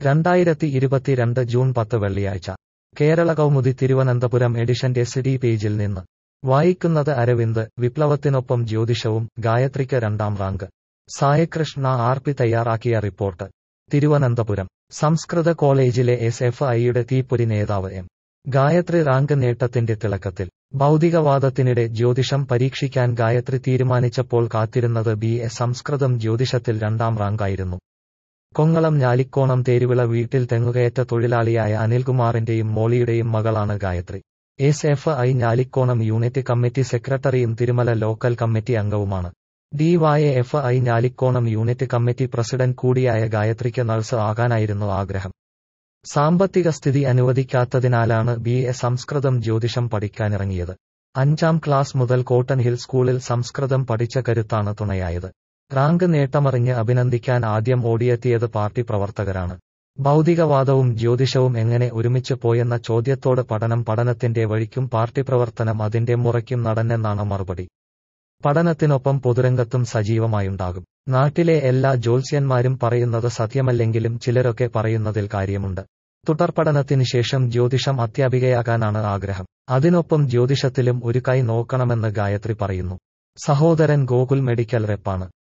രണ്ടായിരത്തി ഇരുപത്തിരണ്ട് ജൂൺ പത്ത് വെള്ളിയാഴ്ച കേരള കൗമുദി തിരുവനന്തപുരം എഡിഷന്റെ സിഡി പേജിൽ നിന്ന് വായിക്കുന്നത് അരവിന്ദ് വിപ്ലവത്തിനൊപ്പം ജ്യോതിഷവും ഗായത്രിക്ക് രണ്ടാം റാങ്ക് സായകൃഷ്ണ ആർ പി തയ്യാറാക്കിയ റിപ്പോർട്ട് തിരുവനന്തപുരം സംസ്കൃത കോളേജിലെ എസ് എഫ് ഐയുടെ തീപ്പൊരി നേതാവ് എം ഗായത്രി റാങ്ക് നേട്ടത്തിന്റെ തിളക്കത്തിൽ ഭൗതികവാദത്തിനിടെ ജ്യോതിഷം പരീക്ഷിക്കാൻ ഗായത്രി തീരുമാനിച്ചപ്പോൾ കാത്തിരുന്നത് ബി എ സംസ്കൃതം ജ്യോതിഷത്തിൽ രണ്ടാം റാങ്കായിരുന്നു കൊങ്ങളം ഞാലിക്കോണം തേരുവിള വീട്ടിൽ തെങ്ങുകയറ്റ തൊഴിലാളിയായ അനിൽകുമാറിന്റെയും മോളിയുടെയും മകളാണ് Gayathri S F I Njalikkonam unit committee സെക്രട്ടറിയും തിരുമല ലോക്കൽ കമ്മിറ്റി അംഗവുമാണ് DYF I Njalikkonam unit committee president കൂടിയായ ഗായത്രിക്ക് നഴ്സ് ആകാനായിരുന്നു ആഗ്രഹം സാമ്പത്തിക സ്ഥിതി അനുവദിക്കാത്തതിനാലാണ് ബി എ സംസ്കൃതം ജ്യോതിഷം പഠിക്കാനിറങ്ങിയത് അഞ്ചാം ക്ലാസ് മുതൽ കോട്ടൺ ഹിൽ സ്കൂളിൽ സംസ്കൃതം പഠിച്ച കരുത്താണ് തുണയായത് റാങ്ക് നേട്ടമറിഞ്ഞ് അഭിനന്ദിക്കാൻ ആദ്യം ഓടിയെത്തിയത് പാർട്ടി പ്രവർത്തകരാണ് ഭൗതികവാദവും ജ്യോതിഷവും എങ്ങനെ ഒരുമിച്ച് പോയെന്ന ചോദ്യത്തോട് പഠനം പഠനത്തിന്റെ വഴിക്കും പാർട്ടി പ്രവർത്തനം അതിന്റെ മുറയ്ക്കും നടന്നെന്നാണ് മറുപടി പഠനത്തിനൊപ്പം പൊതുരംഗത്തും സജീവമായുണ്ടാകും നാട്ടിലെ എല്ലാ ജ്യോത്സ്യന്മാരും പറയുന്നത് സത്യമല്ലെങ്കിലും ചിലരൊക്കെ പറയുന്നതിൽ കാര്യമുണ്ട് തുടർപഠനത്തിന് ശേഷം ജ്യോതിഷം അധ്യാപികയാകാനാണ് ആഗ്രഹം അതിനൊപ്പം ജ്യോതിഷത്തിലും ഒരു കൈ നോക്കണമെന്ന് ഗായത്രി പറയുന്നു സഹോദരൻ ഗോകുൽ മെഡിക്കൽ റെപ്പാണ്